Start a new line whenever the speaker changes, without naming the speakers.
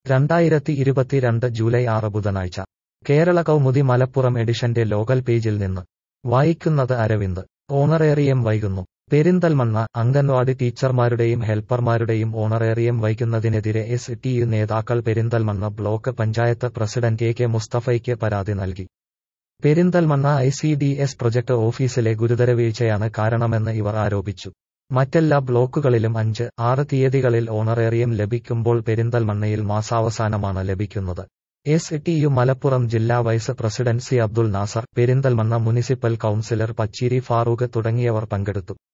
രണ്ടായിരത്തി ഇരുപത്തിരണ്ട് ജൂലൈ ആറ് ബുധനാഴ്ച കേരള കൗമുദി മലപ്പുറം എഡിഷന്റെ ലോകൽ പേജിൽ നിന്ന് വായിക്കുന്നത് അരവിന്ദ് ഓണറേറിയം വൈകുന്നു പെരിന്തൽമണ്ണ അംഗൻവാടി ടീച്ചർമാരുടെയും ഹെൽപ്പർമാരുടെയും ഓണറേറിയം വൈകുന്നതിനെതിരെ എസ് ടി യു നേതാക്കൾ Perinthalmanna block panchayat president A K മുസ്തഫയ്ക്ക് പരാതി നൽകി Perinthalmanna I C D S project ഓഫീസിലെ ഗുരുതര വീഴ്ചയാണ് കാരണമെന്ന് ഇവർ ആരോപിച്ചു മറ്റെല്ലാ ബ്ലോക്കുകളിലും അഞ്ച് ആറ് തീയതികളിൽ ഓണറേറിയം ലഭിക്കുമ്പോൾ പെരിന്തൽമണ്ണയിൽ മാസാവസാനമാണ് ലഭിക്കുന്നത് എസ് ടി യു മലപ്പുറം ജില്ലാ vice president C Abdul Nasar Perinthalmanna municipal councillor Pacheeri Farooq തുടങ്ങിയവർ പങ്കെടുത്തു